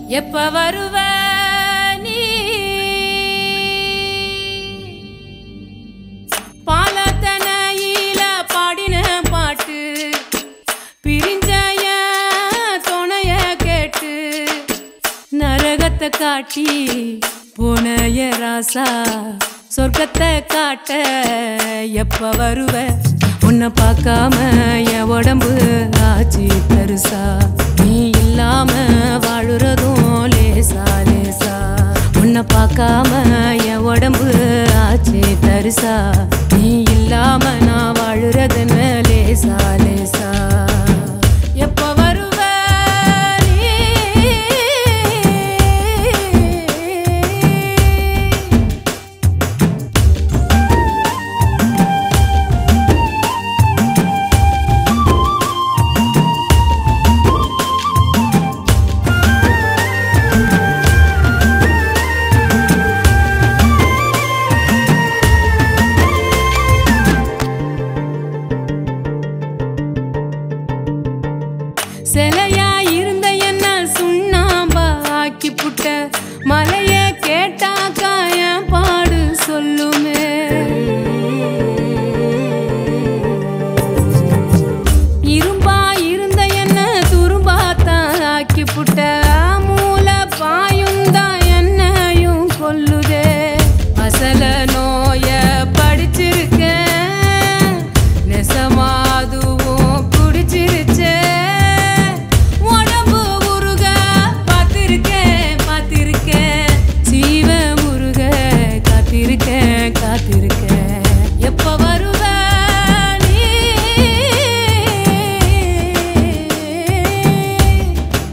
எப்ப வருவ நீ பாலத்தனையில பாடின பாட்டு பிரிஞ்ச என் துணைய கேட்டு நரகத்தை காட்டி போனைய ராசா சொர்க்கத்தை காட்ட எப்ப வருவ உன்னை பார்க்காம என் உடம்பு ஆச்சு பெருசா நீ இல்லாம வாழுறதும் லேசா லேசா உன்னை பார்க்காம என் உடம்பு ஆச்சு தரிசா நீ இல்லாம நான் வாழுறதுன்னு லேசா லேசா எப்ப வருவ நீ சிலையா இருந்த என்ன சுண்ணாம்பா ஆக்கி புட்ட மலைய கேட்டாக்கா என் பாடு சொல்லுமே இரும்பா இருந்த என்ன துரும்பாத்தான் ஆக்கி புட்ட மூல பாயுந்தான் என்னையும் கொல்லுதே அசல நோய படிச்சிருக்கேன் நெசமாதுவும் குடிச்சிருச்சே உடம்பு உருக பார்த்திருக்கேன் பார்த்திருக்கேன் சீவ முருக காத்திருக்கேன் காத்திருக்கேன் எப்ப வருவ நீ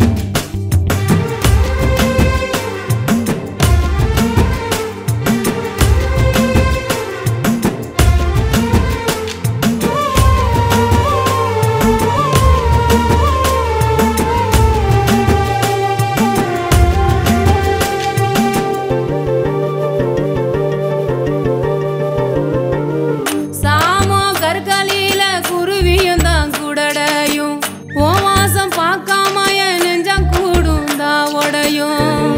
சாமோ கற்களில குருவியும் தான் குடடையும் ஓ மாசம் பார்க்காம என் நெஞ்சம் கூடும் தான் உடையும்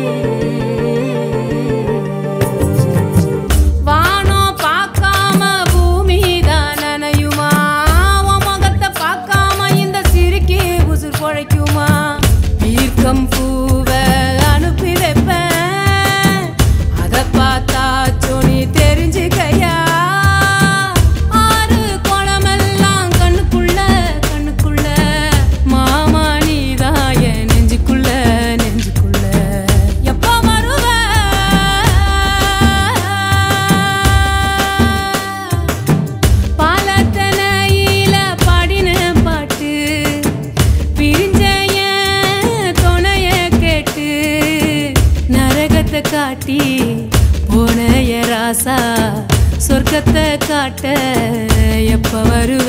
வானம் பார்க்காம பூமி தான் நனையுமா உன் முகத்தை பார்க்காம இந்த சிரிக்கி உசுர் பொழைக்குமா ஈர்க்கம் பூவை அனுப்பி வைப்பேன் அதை பார்த்தா சொனி தெரிஞ்சுக்கையா ஆறு குளமெல்லாம் கண்ணுக்குள்ள கண்ணுக்குள்ள மாமா நீதான் என் நெஞ்சுக்குள்ள நெஞ்சுக்குள்ள எப்ப வருவ பாலத்தனையில பாடின பாட்டு பிரிஞ்ச என் துணைய கேட்டு நரகத்தை காட்டி போனைய ராசா சொர்க்கத்தை காட்ட எப்ப வருவ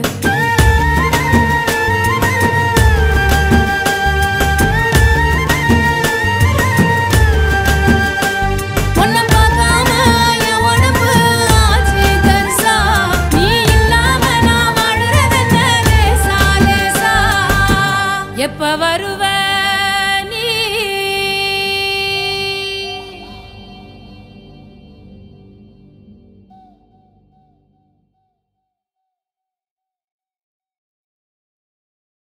உன்னை பார்க்காம என் உடம்பு ஆச்சு தரிசா. நீ இல்லாம நான் வாழுறதென்ன லேசா, லேசா. எப்ப வருவ